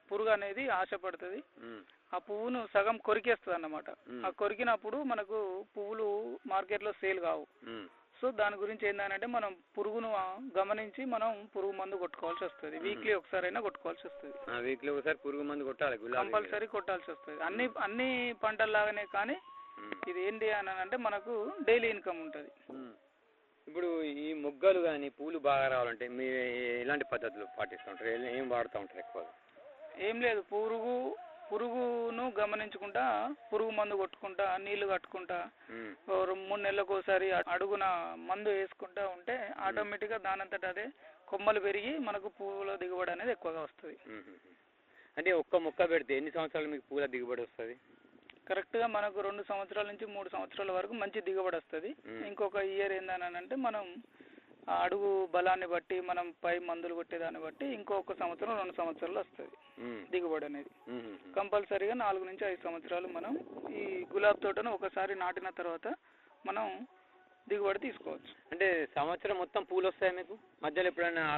పురుగు అనేది ఆశపడుతుంది ఉమ్, ఆ పువ్వును సగం కొరికేస్తుంది అన్నమాట మ్మ్. ఆ కొరికినప్పుడు మనకు పువ్వులు మార్కెట్లో సేల్ కావు ఉమ్, సో దాని గురించి ఏంటంటే మనం పురుగును ఆ, గమనించి మనం పురుగు మందు కొట్టుకోవాల్సి వస్తుంది వీక్లీ ఒకసారి అయినా కొట్టుకోవాల్సి వస్తుంది ఆ వీక్లో ఒకసారి పురుగు మందు కొట్టాలి గులాబీ మీద. కంపల్సరీ కొట్టాల్సి వస్తుంది అన్ని అన్ని పంటల్లాగానే కానీ ఉమ్, ఇది ఏంటి అని అంటే మనకు డైలీ ఇన్కమ్ ఉంటుంది ఉమ్. ఇప్పుడు ఈ మొగ్గలు కానీ పూలు బాగా రావాలంటే మీరు ఎలాంటి పద్ధతులు పాటిస్తుంటారు ఏ- ఏం వాడుతూ ఉంటారు ఎక్కువగా ఏం లేదు పురుగు పురుగును గమనించుకుంటా పురుగు మందు కొట్టుకుంటా నీళ్లు కట్టుకుంటా ఉమ్, ఓ రెండు మూడు నెలలకు ఒకసారి అడుగున మందు వేసుకుంటా ఉంటే ఆటోమేటిక్గా దానంతట అదే కొమ్మలు పెరిగి మనకు పువ్వుల దిగుబడి అనేది ఎక్కువగా వస్తుంది ఉమ్, ఉమ్, ఉమ్. అంటే ఒక్క మొక్క పెడితే ఎన్ని సంవత్సరాలు మీకు పూల దిగుబడి వస్తుంది కరెక్ట్గా మనకు రెండు సంవత్సరాల నుంచి మూడు సంవత్సరాల వరకు మంచి దిగుబడి వస్తుంది మ్మ్. ఇంకొక ఇయర్ ఏందని అంటే మనం ఆ అడుగు బలాన్ని బట్టి మనం పై మందులు కొట్టేదాన్ని బట్టి ఇంకొక సంవత్సరం రెండు సంవత్సరాలు వస్తుంది ఉమ్, దిగుబడి అనేది ఉమ్, ఉమ్, ఉమ్. కంపల్సరీగా నాలుగు నుంచి ఐదు సంవత్సరాలు మనం ఈ గులాబ్ తోటను ఒకసారి నాటిన తర్వాత మనం దిగుబడి తీసుకోవచ్చు అంటే సంవత్సరం మొత్తం పూలు వస్తాయి మీకు మధ్యలో ఎప్పుడైనా